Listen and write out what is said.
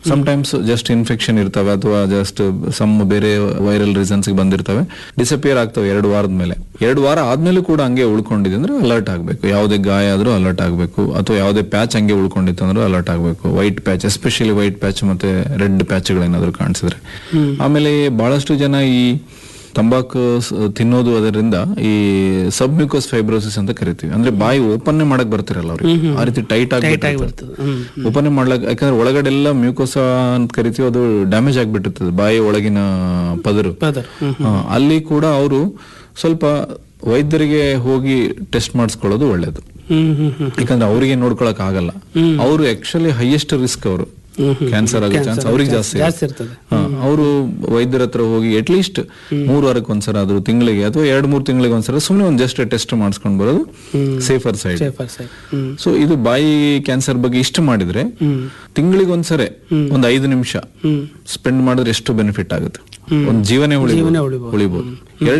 Some times just infection ಇರ್ತವೆ ಅಥವಾ just some ಬೇರೆ ವೈರಲ್ ರೀಸನ್ಸ್ ಬಂದಿರ್ತವೆ ಡಿಸಪಿಯರ್ ಆಗ್ತವೆ ಎರಡು ವಾರದ ಮೇಲೆ ಎರಡು ವಾರ ಆದ್ಮೇಲೂ ಕೂಡ ಹಂಗೆ ಉಳ್ಕೊಂಡಿದೆ ಅಂದ್ರೆ ಅಲರ್ಟ್ ಆಗಬೇಕು ಯಾವುದೇ ಗಾಯ ಆದ್ರೂ ಅಲರ್ಟ್ ಆಗಬೇಕು ಅಥವಾ ಯಾವುದೇ ಪ್ಯಾಚ್ ಹಂಗೆ ಉಳ್ಕೊಂಡಿತ್ತು ಅಂದ್ರೆ ಅಲರ್ಟ್ ಆಗಬೇಕು white patch especially white patch ಮತ್ತೆ ರೆಡ್ ಪ್ಯಾಚ್ಗಳೇನಾದ್ರೂ ಕಾಣಿಸಿದ್ರೆ ಆಮೇಲೆ ಬಹಳಷ್ಟು ಜನ ಈ ತಂಬಾಕು ಸ- ತಿನ್ನೋದು ಅದರಿಂದ ಈ ಸಬ್ಮ್ಯೂಕಸ್ ಫೈಬ್ರೋಸಿಸ್ ಅಂತ ಕರಿತೀವಿ ಅಂದ್ರೆ ಬಾಯಿ ಓಪನ್ ಮಾಡಕ್ ಬರ್ತಿರಲ್ಲ ಅವ್ರಿಗೆ ಆ ರೀತಿ ಟೈಟ್ ಆಗಿಬಿಟ್ಟಿರ್ತದೆ ಬರ್ತದೆ ಹ್ಮ್ ಓಪನ್ ಮಾಡ್ಲಕ್ ಯಾಕಂದ್ರೆ ಒಳಗಡೆ ಎಲ್ಲ ಮ್ಯೂಕೋಸ ಅಂತ ಕರಿತೀವಿ ಅದು ಡ್ಯಾಮೇಜ್ ಆಗ್ಬಿಟ್ಟಿರ್ತದೆ ಬಾಯಿ ಒಳಗಿನ ಪದರು ಪದರ್ ಹ್ಮ್ ಹಾ, ಅಲ್ಲಿ ಕೂಡ ಅವರು ಸ್ವಲ್ಪ ವೈದ್ಯರಿಗೆ ಹೋಗಿ ಟೆಸ್ಟ್ ಮಾಡಿಸ್ಕೊಳ್ಳೋದು ಒಳ್ಳೇದು ಹ್ಮ್ ಹ್ಮ್ ಹ್ಮ್ ಯಾಕಂದ್ರೆ ಅವರಿಗೆ ನೋಡ್ಕೊಳಕ್ ಆಗಲ್ಲ ಅವರು ಆಕ್ಚುಲಿ ಹೈಯೆಸ್ಟ್ ರಿಸ್ಕ್ ಅವರು ಕ್ಯಾನ್ಸರ್ ಆಗೋ ಚಾನ್ಸ್ ಅವ್ರಿಗೆ ಜಾಸ್ತಿ ಜಾಸ್ತಿ ಇರ್ತದೆ ಅವರು ವೈದ್ಯರ ಹತ್ರ ಹೋಗಿ ಅಟ್ಲೀಸ್ಟ್ ಮೂರು ವಾರಕ್ಕೆ ಒಂದ್ಸಲ ಆದ್ರೂ ತಿಂಗಳಿಗೆ ಅಥವಾ ಎರಡ್ ಮೂರು ತಿಂಗಳಿಗೆ ಒಂದ್ಸಲ ಸುಮ್ಮನೆ ಒಂದ್ ಜಸ್ಟ್ ಟೆಸ್ಟ್ ಮಾಡಿಸ್ಕೊಂಡ್ ಬರೋದು safer side safer side hmm so ಇದು ಬಾಯಿ ಕ್ಯಾನ್ಸರ್ ಬಗ್ಗೆ ಇಷ್ಟು ಮಾಡಿದ್ರೆ ತಿಂಗಳಿಗೆ ಒಂದ್ಸರಿ ಒಂದ್ ಐದು ನಿಮಿಷ ಸ್ಪೆಂಡ್ ಮಾಡಿದ್ರೆ ಎಷ್ಟು ಬೆನಿಫಿಟ್ ಆಗುತ್ತೆ ಒಂದ್ ಜೀವನೇ ಉಳಿಬಹುದು ಉಳಿಬೋದು. ಉಳಿಬಹುದು